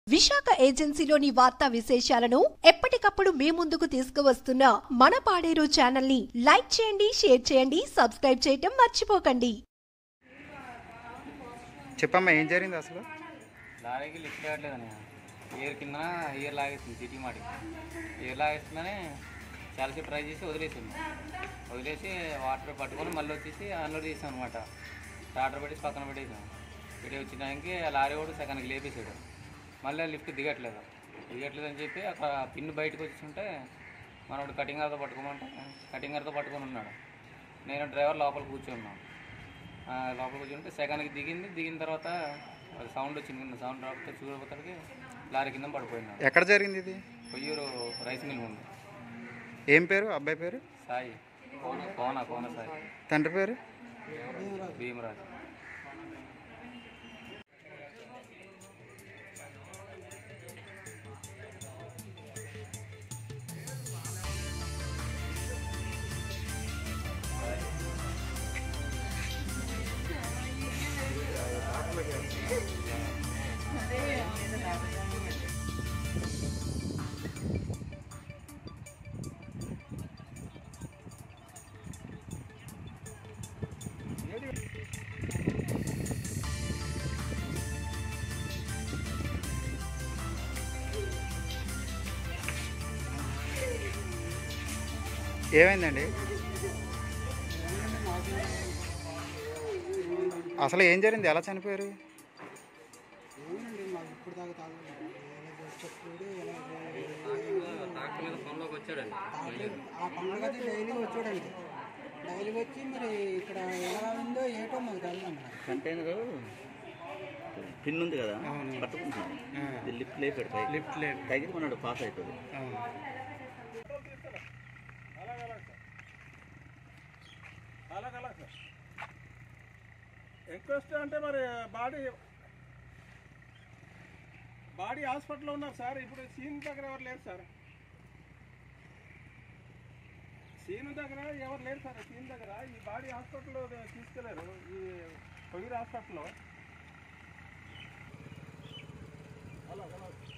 విశాఖ ఏజెన్సీలోని వార్తా విశేషాలను ఎప్పటికప్పుడు మీ ముందుకు తీసుకువస్తున్న మన పాడేరు ఛానల్ ని లైక్ చేయండి షేర్ చేయండి సబ్స్క్రైబ్ చేయటం మర్చిపోకండి చెప్పమ్మా ఏం జరిగింది అసలు లారీకి లిఫ్ట్ రావట్లేదు అన్నయ్య ఇయర్ కింద ఇయర్ లాగేస్తుంది సిటీ మాటికి ఇయర్ లాగేస్తుందని చాలాసేపు ట్రై చేసి వదిలేసింది వదిలేసి వాటర్ పట్టుకొని మళ్ళీ వచ్చేసి అన్లోడ్ చేసాం అనమాట టాటర్ పెట్టేసి పక్కన పెట్టేసాం పెట్టి వచ్చినానికి ఆ లారీ కూడా సగానికి లేపేసాడు మళ్ళీ లిఫ్ట్ దిగట్లేదు దిగట్లేదు అని చెప్పి అక్కడ పిన్ బయటకు వచ్చుంటే మనోడు కటింగర్తో పట్టుకోమంటే కటింగర్తో పట్టుకొని ఉన్నాడు నేను డ్రైవర్ లోపల కూర్చున్నాను ఆ, లోపల కూర్చుంటే సెకండ్కి దిగింది దిగిన తర్వాత అది సౌండ్ వచ్చింది సౌండ్ రాకపోతే చూడపోతాడికి లారీ కింద పడిపోయినాడు ఎక్కడ జరిగింది ఇది కొయ్యూరు రైస్ మిల్ ముందు ఏం పేరు అబ్బాయి పేరు సాయి కోన కోన కోన సాయి తండ్రి పేరు భీమరాజు ఏమైందండి అసలు ఏం జరిగింది ఎలా చనిపోయారు ఏమోనండి మాకు ఇప్పుడు దాకా తాగలేదు ఎలా వచ్చేటప్పుడు ఎలా డాక్టర్ మీద ఫోన్లోకి వచ్చాడండి ఆ పండుగ డైలీ వచ్చాడండి డైలీ వచ్చి మరి ఇక్కడ ఎలా ఉందో ఏటో మాకు తెలియదు కంటైనర్ పిన్ ఉంది కదా పట్టుకుంటుంది ఇది లిఫ్ట్ లేపాడు పైకి లిఫ్ట్ లేదు తగిలి మనడు పాస్ అవుతుంది అలాగ అలాగ సార్ ఎంక్వెస్ట్ అంటే మరి బాడీ బాడీ హాస్పిటల్లో ఉన్నారు సార్ ఇప్పుడు సీన్ దగ్గర ఎవరు లేరు సార్ సీన్ దగ్గర ఎవరు లేరు సార్ సీన్ దగ్గర ఈ బాడీ హాస్పిటల్లో తీసుకెళ్లారు ఈ కొయ్యూరు హాస్పిటల్లో అలాగ అలాగ